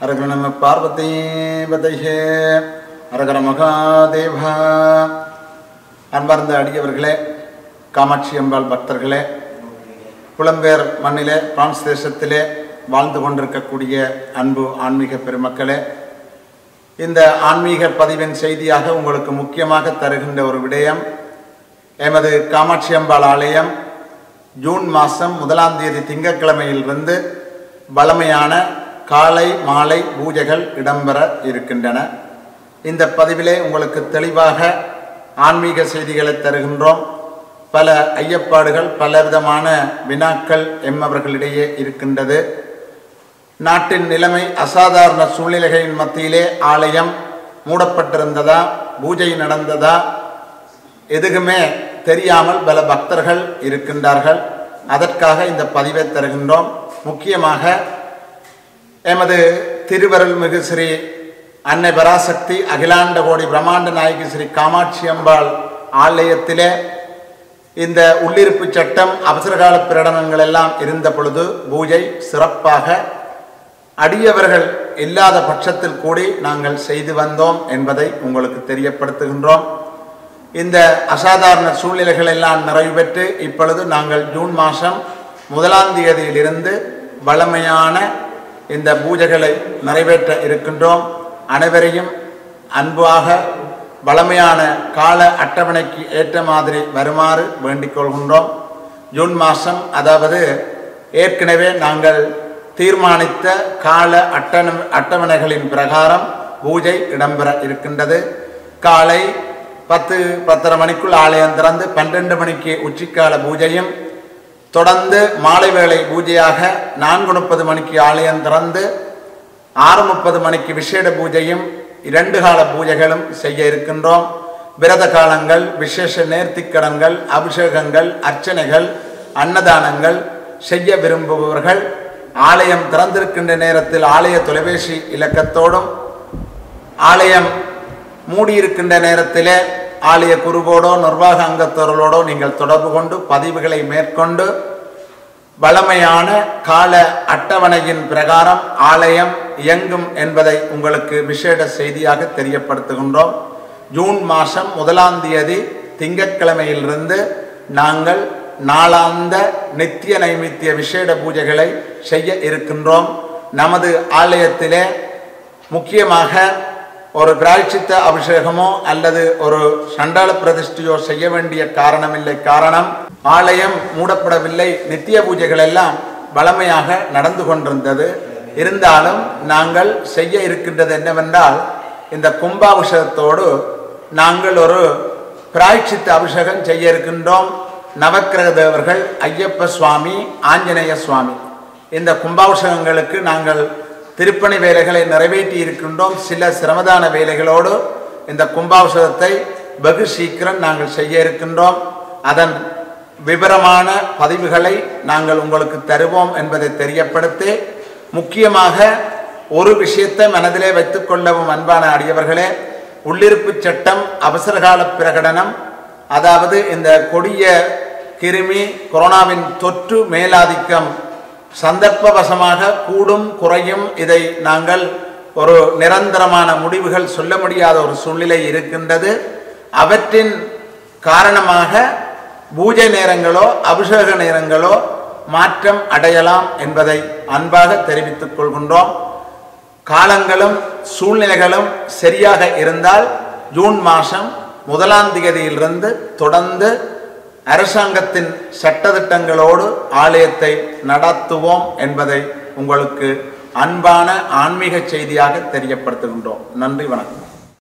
அரகர நம பார்வதி பதையே அரகர மகாதேவா அன்பார்ந்த அடியவர்களே காமாட்சி அம்பாள் பக்தர்களே புலம்பெயர் மண்ணிலே பிரான்ஸ் தேசத்திலே வாழ்ந்து கொண்டிருக்கக்கூடிய அன்பு ஆன்மீக பெருமக்களே இந்த ஆன்மீக பதிவின் செய்தியாக உங்களுக்கு முக்கியமாக தருகின்ற ஒரு விடயம் எமது காமாட்சி அம்பாள் ஆலயம் ஜூன் மாதம் முதலாம் தேதி திங்கட்கிழமையிலிருந்து வளமையான காலை மாலை பூஜைகள் இடம்பெற இருக்கின்றன இந்த பதிவிலே உங்களுக்கு தெளிவாக ஆன்மீக செய்திகளை தருகின்றோம் பல ஐயப்பாடுகள் பலவிதமான வினாக்கள் எம்மவர்களிடையே இருக்கின்றது நாட்டின் நிலைமை அசாதாரண சூழ்நிலைகளின் மத்தியிலே ஆலயம் மூடப்பட்டிருந்ததா பூஜை நடந்ததா எதுவுமே தெரியாமல் பல பக்தர்கள் இருக்கின்றார்கள் அதற்காக இந்த பதிவை தருகின்றோம் முக்கியமாக எமது திருவருள்மிகு ஸ்ரீ அன்னை பராசக்தி அகிலாண்ட கோடி பிரம்மாண்ட நாயகி ஸ்ரீ காமாட்சி அம்பாள் ஆலயத்திலே இந்த உள்ளிருப்பு சட்டம் அவசரகால பிரகடனங்கள் எல்லாம் இருந்த பொழுது பூஜை சிறப்பாக அடியவர்கள் இல்லாத பட்சத்தில் கூடி நாங்கள் செய்து வந்தோம் என்பதை உங்களுக்கு தெரியப்படுத்துகின்றோம் இந்த அசாதாரண சூழ்நிலைகள் எல்லாம் நிறைவு பெற்று இப்பொழுது நாங்கள் ஜூன் மாதம் முதலாம் தேதியிலிருந்து வளமையான இந்த பூஜைகளை நிறைவேற்ற இருக்கின்றோம் அனைவரையும் அன்பாக வளமையான கால அட்டவணைக்கு ஏற்ற மாதிரி வருமாறு வேண்டிக் கொள்கின்றோம் ஜூன் மாதம் அதாவது ஏற்கனவே நாங்கள் தீர்மானித்த கால அட்டண அட்டவணைகளின் பிரகாரம் பூஜை இடம்பெற இருக்கின்றது காலை பத்து பத்தரை மணிக்குள் ஆலயம் திறந்து பன்னெண்டு மணிக்கு உச்சிக்கால பூஜையும் தொடர்ந்து மாலை வேளை பூஜையாக நான்கு முப்பது மணிக்கு ஆலயம் திறந்து ஆறு முப்பது மணிக்கு விசேட பூஜையும் இரண்டு கால பூஜைகளும் செய்ய இருக்கின்றோம் விரத காலங்கள் விசேஷ நேர்த்திக்கடன்கள் அபிஷேகங்கள் அர்ச்சனைகள் அன்னதானங்கள் செய்ய விரும்புபவர்கள் ஆலயம் திறந்திருக்கின்ற நேரத்தில் ஆலய தொலைபேசி இலக்கத்தோடும் ஆலயம் மூடியிருக்கின்ற நேரத்திலே ஆலய குருவோடோ நிர்வாக அங்கத்தவர்களோடோ நீங்கள் தொடர்பு கொண்டு பதிவுகளை மேற்கொண்டு வளமையான கால அட்டவணையின் பிரகாரம் ஆலயம் இயங்கும் என்பதை உங்களுக்கு விசேட செய்தியாக தெரியப்படுத்துகின்றோம் ஜூன் மாதம் முதலாம் தேதி திங்கட்கிழமையிலிருந்து நாங்கள் நாளாந்த நித்திய நைமித்திய விசேட பூஜைகளை செய்ய இருக்கின்றோம் நமது ஆலயத்திலே முக்கியமாக ஒரு பிராய்ச்சித்த அபிஷேகமோ அல்லது ஒரு சண்டாள பிரதிஷ்டையோ செய்ய வேண்டிய காரணமில்லை காரணம் ஆலயம் மூடப்படவில்லை நித்திய பூஜைகள் எல்லாம் வளமையாக நடந்து கொண்டிருந்தது இருந்தாலும் நாங்கள் செய்ய இருக்கின்றது என்னவென்றால் இந்த கும்பாபிஷேகத்தோடு நாங்கள் ஒரு பிராய்ச்சித்த அபிஷேகம் செய்ய இருக்கின்றோம் நவக்கிரக தேவர்கள் ஐயப்ப சுவாமி ஆஞ்சநேய சுவாமி இந்த கும்பாபிஷேகங்களுக்கு நாங்கள் திருப்பணி வேலைகளை நிறைவேற்றி இருக்கின்றோம் சில சிரமதான வேலைகளோடு இந்த கும்பாபிஷேகத்தை வெகு சீக்கிரம் நாங்கள் செய்ய இருக்கின்றோம் அதன் விவரமான பதிவுகளை நாங்கள் உங்களுக்கு தருவோம் என்பதை தெரியப்படுத்தி முக்கியமாக ஒரு விஷயத்தை மனதிலே வைத்துக் கொள்ளவும் அன்பான அடியவர்களே உள்ளிருப்பு சட்டம் அவசரகால பிரகடனம் அதாவது இந்த கொடிய கிருமி கொரோனாவின் தொற்று மேலாதிக்கம் சந்தர்ப்பவசமாக கூடும் குறையும் இதை நாங்கள் ஒரு நிரந்தரமான முடிவுகள் சொல்ல முடியாத ஒரு சூழ்நிலை இருக்கின்றது அவற்றின் காரணமாக பூஜை நேரங்களோ அபிஷேக நேரங்களோ மாற்றம் அடையலாம் என்பதை அன்பாக தெரிவித்துக் கொள்கின்றோம் காலங்களும் சூழ்நிலைகளும் சரியாக இருந்தால் ஜூன் மாதம் முதலாம் தேதியிலிருந்து தொடர்ந்து அரசாங்கத்தின் சட்டத்திட்டங்களோடு ஆலயத்தை நடத்துவோம் என்பதை உங்களுக்கு அன்பான ஆன்மீக செய்தியாக தெரியப்படுத்துகின்றோம் நன்றி வணக்கம்